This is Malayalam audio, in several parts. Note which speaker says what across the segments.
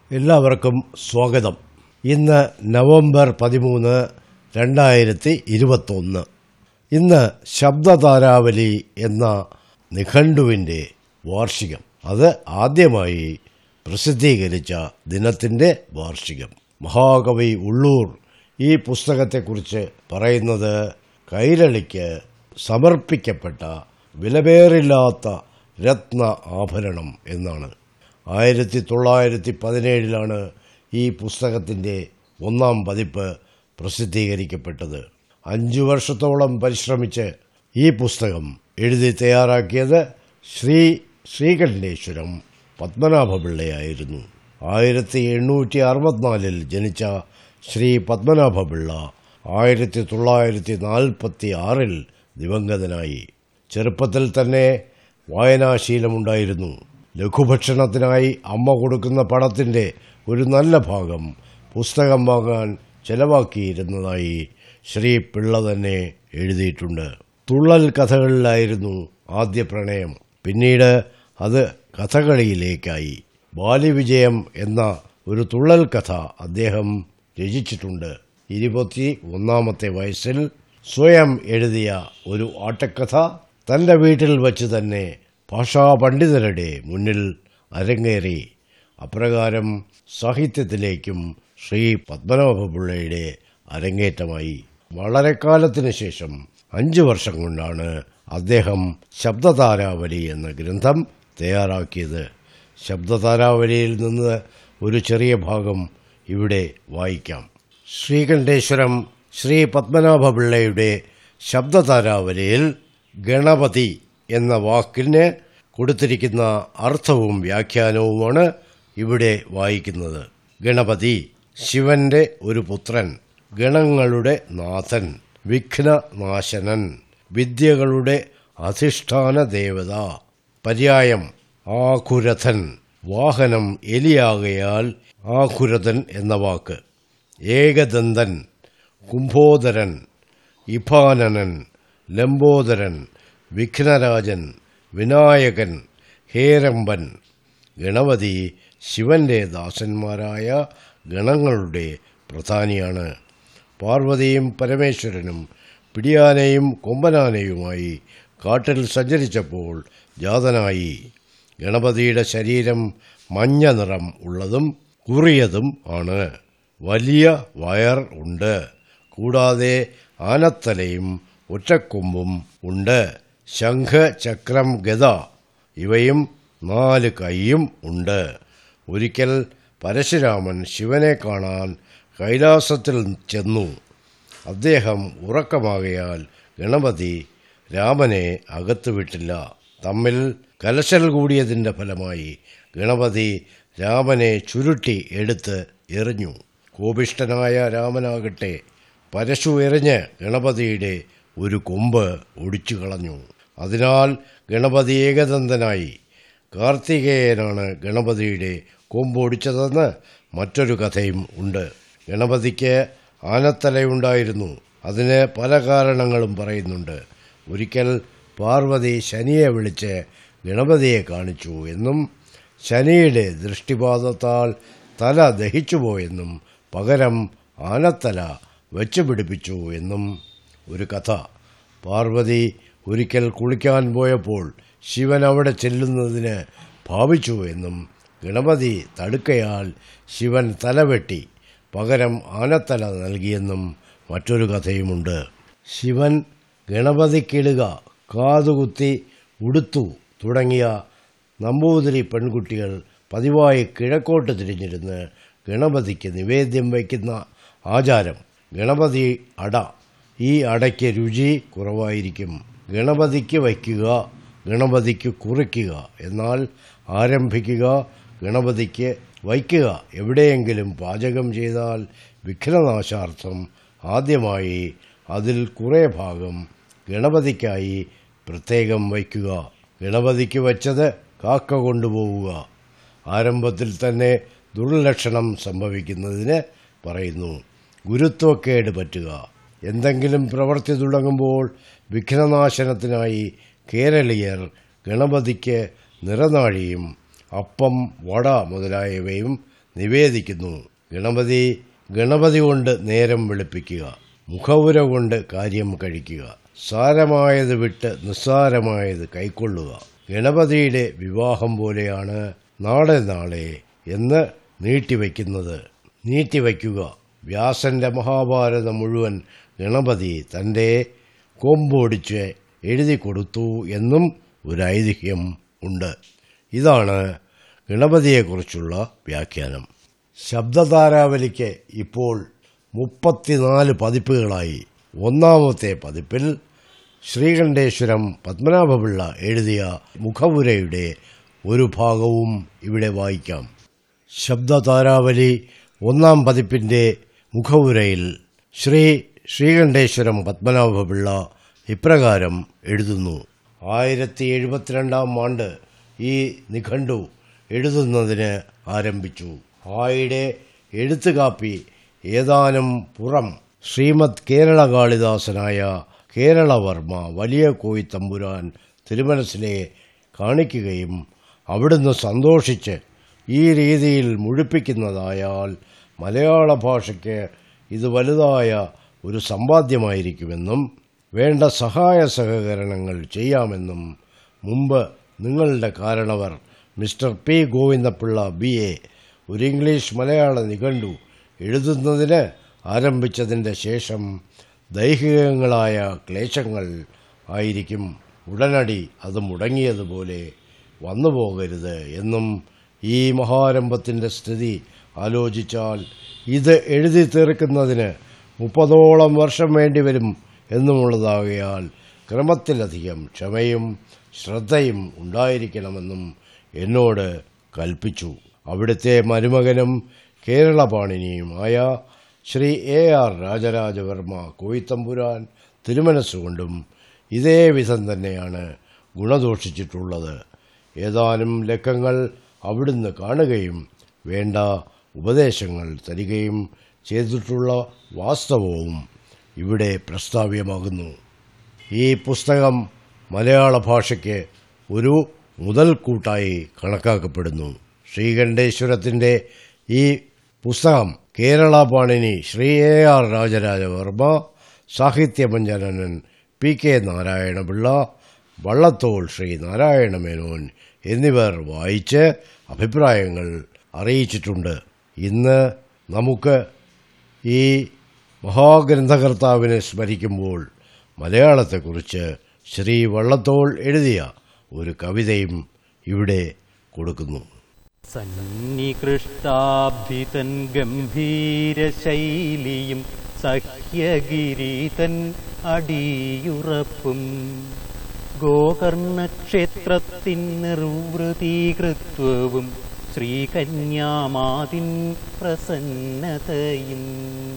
Speaker 1: എല്ലാവർക്കും സ്വാഗതം ഇന്ന് നവംബർ പതിമൂന്ന് രണ്ടായിരത്തി ഇരുപത്തൊന്ന് ഇന്ന് ശബ്ദതാരാവലി എന്ന നിഘണ്ടുവിൻ്റെ വാർഷികം അത് ആദ്യമായി പ്രസിദ്ധീകരിച്ച ദിനത്തിൻ്റെ വാർഷികം മഹാകവി ഉള്ളൂർ ഈ പുസ്തകത്തെക്കുറിച്ച് പറയുന്നത് കൈരളിക്ക് സമർപ്പിക്കപ്പെട്ട വിലപേറില്ലാത്ത രത്ന ആഭരണം എന്നാണ് ആയിരത്തി തൊള്ളായിരത്തി പതിനേഴിലാണ് ഈ പുസ്തകത്തിൻ്റെ ഒന്നാം പതിപ്പ് പ്രസിദ്ധീകരിക്കപ്പെട്ടത് അഞ്ചു വർഷത്തോളം പരിശ്രമിച്ച് ഈ പുസ്തകം എഴുതി തയ്യാറാക്കിയത് ശ്രീ ശ്രീകണ്ഠേശ്വരം പത്മനാഭപിള്ളയായിരുന്നു ആയിരത്തി എണ്ണൂറ്റി അറുപത്തിനാലിൽ ജനിച്ച ശ്രീ പത്മനാഭപിള്ള ആയിരത്തി തൊള്ളായിരത്തി നാൽപ്പത്തി ആറിൽ ദിവംഗതനായി ചെറുപ്പത്തിൽ തന്നെ വായനാശീലമുണ്ടായിരുന്നു ലഘുഭക്ഷണത്തിനായി അമ്മ കൊടുക്കുന്ന പണത്തിന്റെ ഒരു നല്ല ഭാഗം പുസ്തകം വാങ്ങാൻ ചെലവാക്കിയിരുന്നതായി ശ്രീ പിള്ള തന്നെ എഴുതിയിട്ടുണ്ട് തുള്ളൽ കഥകളിലായിരുന്നു ആദ്യ പ്രണയം പിന്നീട് അത് കഥകളിയിലേക്കായി ബാലിവിജയം എന്ന ഒരു തുള്ളൽ കഥ അദ്ദേഹം രചിച്ചിട്ടുണ്ട് ഇരുപത്തി ഒന്നാമത്തെ വയസ്സിൽ സ്വയം എഴുതിയ ഒരു ആട്ടക്കഥ തന്റെ വീട്ടിൽ വച്ച് തന്നെ ഭാഷാപണ്ഡിതരുടെ മുന്നിൽ അരങ്ങേറി അപ്രകാരം സാഹിത്യത്തിലേക്കും ശ്രീ പത്മനാഭപിള്ളയുടെ അരങ്ങേറ്റമായി വളരെ കാലത്തിനു ശേഷം അഞ്ചു വർഷം കൊണ്ടാണ് അദ്ദേഹം ശബ്ദതാരാവലി എന്ന ഗ്രന്ഥം തയ്യാറാക്കിയത് ശബ്ദതാരാവലിയിൽ നിന്ന് ഒരു ചെറിയ ഭാഗം ഇവിടെ വായിക്കാം ശ്രീകണ്ഠേശ്വരം ശ്രീ പത്മനാഭപിള്ളയുടെ ശബ്ദതാരാവലിയിൽ ഗണപതി എന്ന വാക്കിന് കൊടുത്തിരിക്കുന്ന അർത്ഥവും വ്യാഖ്യാനവുമാണ് ഇവിടെ വായിക്കുന്നത് ഗണപതി ശിവന്റെ ഒരു പുത്രൻ ഗണങ്ങളുടെ നാഥൻ വിഘ്നനാശനൻ വിദ്യകളുടെ അധിഷ്ഠാന ദേവത പര്യായം ആകുരഥൻ വാഹനം എലിയാകയാൽ ആകുരഥൻ എന്ന വാക്ക് ഏകദന്തൻ കുംഭോദരൻ ഇഭാനനൻ ലംബോദരൻ വിഘ്നരാജൻ വിനായകൻ ഹേരമ്പൻ ഗണപതി ശിവന്റെ ദാസന്മാരായ ഗണങ്ങളുടെ പ്രധാനിയാണ് പാർവതിയും പരമേശ്വരനും പിടിയാനയും കൊമ്പനാനയുമായി കാട്ടിൽ സഞ്ചരിച്ചപ്പോൾ ജാതനായി ഗണപതിയുടെ ശരീരം മഞ്ഞ നിറം ഉള്ളതും കുറിയതും ആണ് വലിയ വയർ ഉണ്ട് കൂടാതെ ആനത്തലയും ഒറ്റക്കൊമ്പും ഉണ്ട് ശംഖ് ചക്രം ഗത ഇവയും നാല് കൈയും ഉണ്ട് ഒരിക്കൽ പരശുരാമൻ ശിവനെ കാണാൻ കൈലാസത്തിൽ ചെന്നു അദ്ദേഹം ഉറക്കമാകയാൽ ഗണപതി രാമനെ അകത്തു വിട്ടില്ല തമ്മിൽ കലശൽ കൂടിയതിൻ്റെ ഫലമായി ഗണപതി രാമനെ ചുരുട്ടി എടുത്ത് എറിഞ്ഞു കോപിഷ്ടനായ രാമനാകട്ടെ പരശു എറിഞ്ഞ് ഗണപതിയുടെ ഒരു കൊമ്പ് ഒടിച്ചു കളഞ്ഞു അതിനാൽ ഗണപതി ഏകദന്തനായി കാർത്തികേയനാണ് ഗണപതിയുടെ കൊമ്പ് ഒടിച്ചതെന്ന് മറ്റൊരു കഥയും ഉണ്ട് ഗണപതിക്ക് ആനത്തലയുണ്ടായിരുന്നു അതിന് പല കാരണങ്ങളും പറയുന്നുണ്ട് ഒരിക്കൽ പാർവതി ശനിയെ വിളിച്ച് ഗണപതിയെ കാണിച്ചു എന്നും ശനിയുടെ ദൃഷ്ടിപാതത്താൽ തല ദഹിച്ചുപോയെന്നും പകരം ആനത്തല വെച്ചു പിടിപ്പിച്ചു എന്നും ഒരു കഥ പാർവതി ഒരിക്കൽ കുളിക്കാൻ പോയപ്പോൾ ശിവൻ അവിടെ ചെല്ലുന്നതിന് ഭാവിച്ചു എന്നും ഗണപതി തടുക്കയാൽ ശിവൻ തലവെട്ടി പകരം ആനത്തല നൽകിയെന്നും മറ്റൊരു കഥയുമുണ്ട് ശിവൻ ഗണപതിക്കിടുക കാതുകുത്തി ഉടുത്തു തുടങ്ങിയ നമ്പൂതിരി പെൺകുട്ടികൾ പതിവായി കിഴക്കോട്ട് തിരിഞ്ഞിരുന്ന് ഗണപതിക്ക് നിവേദ്യം വയ്ക്കുന്ന ആചാരം ഗണപതി അട ഈ അടയ്ക്ക് രുചി കുറവായിരിക്കും ഗണപതിക്ക് വയ്ക്കുക ഗണപതിക്ക് കുറിക്കുക എന്നാൽ ആരംഭിക്കുക ഗണപതിക്ക് വയ്ക്കുക എവിടെയെങ്കിലും പാചകം ചെയ്താൽ വിഘ്നനാശാർത്ഥം ആദ്യമായി അതിൽ കുറേ ഭാഗം ഗണപതിക്കായി പ്രത്യേകം വയ്ക്കുക ഗണപതിക്ക് വച്ചത് കാക്ക കൊണ്ടുപോവുക ആരംഭത്തിൽ തന്നെ ദുർലക്ഷണം സംഭവിക്കുന്നതിന് പറയുന്നു ഗുരുത്വക്കേട് പറ്റുക എന്തെങ്കിലും പ്രവൃത്തി തുടങ്ങുമ്പോൾ വിഘ്നനാശനത്തിനായി കേരളീയർ ഗണപതിക്ക് നിറനാഴിയും അപ്പം വട മുതലായവയും നിവേദിക്കുന്നു ഗണപതി ഗണപതി കൊണ്ട് നേരം വെളുപ്പിക്കുക മുഖവുര കൊണ്ട് കാര്യം കഴിക്കുക സാരമായത് വിട്ട് നിസ്സാരമായത് കൈക്കൊള്ളുക ഗണപതിയുടെ വിവാഹം പോലെയാണ് നാളെ നാളെ എന്ന് നീട്ടിവെക്കുന്നത് നീട്ടിവയ്ക്കുക വ്യാസന്റെ മഹാഭാരതം മുഴുവൻ ഗണപതി തന്റെ കൊമ്പൊടിച്ച് എഴുതി കൊടുത്തു എന്നും ഒരു ഐതിഹ്യം ഉണ്ട് ഇതാണ് ഗണപതിയെക്കുറിച്ചുള്ള വ്യാഖ്യാനം ശബ്ദതാരാവലിക്ക് ഇപ്പോൾ മുപ്പത്തിനാല് പതിപ്പുകളായി ഒന്നാമത്തെ പതിപ്പിൽ ശ്രീകണ്ഠേശ്വരം പത്മനാഭപിള്ള എഴുതിയ മുഖവുരയുടെ ഒരു ഭാഗവും ഇവിടെ വായിക്കാം ശബ്ദതാരാവലി ഒന്നാം പതിപ്പിന്റെ മുഖവുരയിൽ ശ്രീ ശ്രീകണ്ഠേശ്വരം പത്മനാഭപിള്ള ഇപ്രകാരം എഴുതുന്നു ആയിരത്തി എഴുപത്തിരണ്ടാം ആണ്ട് ഈ നിഘണ്ടു എഴുതുന്നതിന് ആരംഭിച്ചു ആയുടെ എഴുത്തുകാപ്പി ഏതാനും പുറം ശ്രീമദ് കേരള കാളിദാസനായ കേരളവർമ്മ വലിയ കോയിത്തമ്പുരാൻ തിരുമനസിനെ കാണിക്കുകയും അവിടുന്ന് സന്തോഷിച്ച് ഈ രീതിയിൽ മുഴിപ്പിക്കുന്നതായാൽ മലയാള ഭാഷയ്ക്ക് ഇത് വലുതായ ഒരു സമ്പാദ്യമായിരിക്കുമെന്നും വേണ്ട സഹായ സഹകരണങ്ങൾ ചെയ്യാമെന്നും മുമ്പ് നിങ്ങളുടെ കാരണവർ mister P Govinda Pillai B A ഒരു ഇംഗ്ലീഷ് മലയാള നിഘണ്ടു എഴുതുന്നതിന് ആരംഭിച്ചതിൻ്റെ ശേഷം ദൈഹികങ്ങളായ ക്ലേശങ്ങൾ ആയിരിക്കും ഉടനടി അത് മുടങ്ങിയതുപോലെ വന്നു പോകരുത് എന്നും ഈ മഹാരംഭത്തിൻ്റെ സ്ഥിതി ആലോചിച്ചാൽ ഇത് എഴുതി തീർക്കുന്നതിന് മുപ്പതോളം വർഷം വേണ്ടിവരും എന്നുമുള്ളതാകയാൽ ക്രമത്തിലധികം ക്ഷമയും ശ്രദ്ധയും ഉണ്ടായിരിക്കണമെന്നും എന്നോട് കൽപ്പിച്ചു അവിടുത്തെ മരുമകനും കേരളപാണിനിയുമായ ശ്രീ എ ആർ രാജരാജവർമ്മ കോയിത്തമ്പുരാൻ തിരുമനസ്സുകൊണ്ടും ഇതേ വിധം തന്നെയാണ് ഗുണദോഷിച്ചിട്ടുള്ളത് ഏതാനും ലക്കങ്ങൾ അവിടുന്ന് കാണുകയും വേണ്ട ഉപദേശങ്ങൾ തരികയും ചെയ്തിട്ടുള്ള വാസ്തവവും ഇവിടെ പ്രസ്താവ്യമാകുന്നു ഈ പുസ്തകം മലയാള ഭാഷയ്ക്ക് ഒരു മുതൽക്കൂട്ടായി കണക്കാക്കപ്പെടുന്നു ശ്രീകണ്ഠേശ്വരത്തിൻ്റെ ഈ പുസ്തകം കേരള പാണിനി ശ്രീ എ ആർ രാജരാജവർമ്മ സാഹിത്യമഞ്ജനൻ പി കെ നാരായണപിള്ള വള്ളത്തോൾ ശ്രീ നാരായണമേനോൻ എന്നിവർ വായിച്ച് അഭിപ്രായങ്ങൾ അറിയിച്ചിട്ടുണ്ട് ഇന്ന് നമുക്ക് ഈ മഹാഗ്രന്ഥകർത്താവിനെ സ്മരിക്കുമ്പോൾ മലയാളത്തെക്കുറിച്ച് ശ്രീ വള്ളത്തോൾ എഴുതിയ ഒരു കവിതയും ഇവിടെ കൊടുക്കുന്നു
Speaker 2: സന്നികൃഷ്ടാഭിതൻ ഗംഭീരശൈലിയും സഹ്യഗിരീതൻ അടിയുറപ്പും ഗോകർണക്ഷേത്രത്തിൻ നിർവൃതീകൃത്വവും ശ്രീകന്യാമാതിൻ പ്രസന്നതയും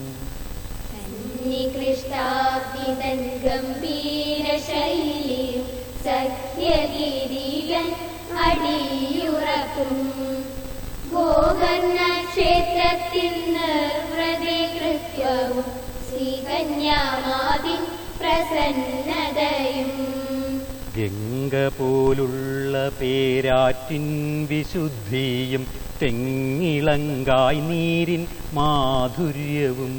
Speaker 3: നികൃഷ്ടാബ്ദിതൻ ഗംഭീരശൈലിയും സഖ്യഗിരികൻ അടിയുറപ്പും ഗോകർണ ക്ഷേത്രത്തിൽ നിർവൃതീകൃത്യവും ശ്രീകന്യാമാതിൻ പ്രസന്നതയും
Speaker 2: ഗംഗ പോലുള്ള പേരാറ്റിൻ വിശുദ്ധിയും തെങ്ങിളങ്കായ് നീരിൻ മാധുര്യവും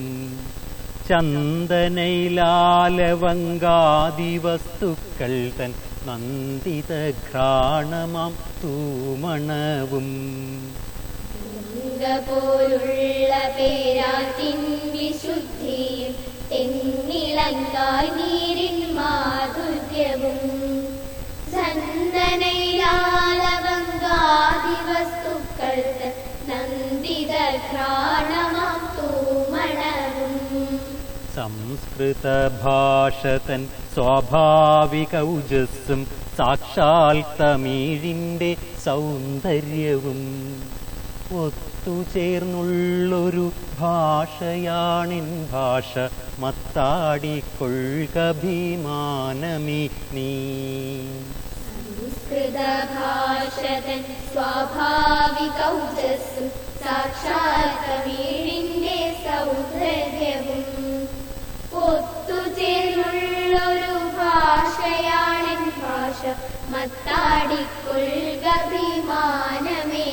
Speaker 2: ചന്ദനയിലാലവങ്കാദി വസ്തുക്കൾ തൻ നന്ദിത ഘ്രാണമാം തൂമണവും
Speaker 3: ഗംഗ പോലുള്ള പേരാറ്റിൻ വിശുദ്ധിയും തെങ്ങിളങ്കായ് നീരിൻ മാധുര്യവും ചന്ദനയിലാലവങ്കാദി വസ്തുക്കൾ തൻ നന്ദിത ഘ്രാണമാം തൂമണവും
Speaker 2: സംസ്കൃത ഭാഷ തൻ സ്വാഭാവിക ഊജസ്സും സാക്ഷാൽ തമിഴിൻ്റെ സൗന്ദര്യവും ഒത്തുചേർന്നുള്ളൊരു ഭാഷയാണിൻ ഭാഷ മത്താടിക്കൊള്ളുക ഭീമാനമീ നീ
Speaker 3: സംസ്കൃതഭാഷതൻ സ്വാഭാവിക ഊജസ്സും സാക്ഷാൽ തമിഴിന്റെ സൗന്ദര്യവും ഒത്തുചേർന്നുള്ളൊരു ഭാഷയാണെൻ ഭാഷ മത്താടിക്കൊള്ളുക വിമാനമേ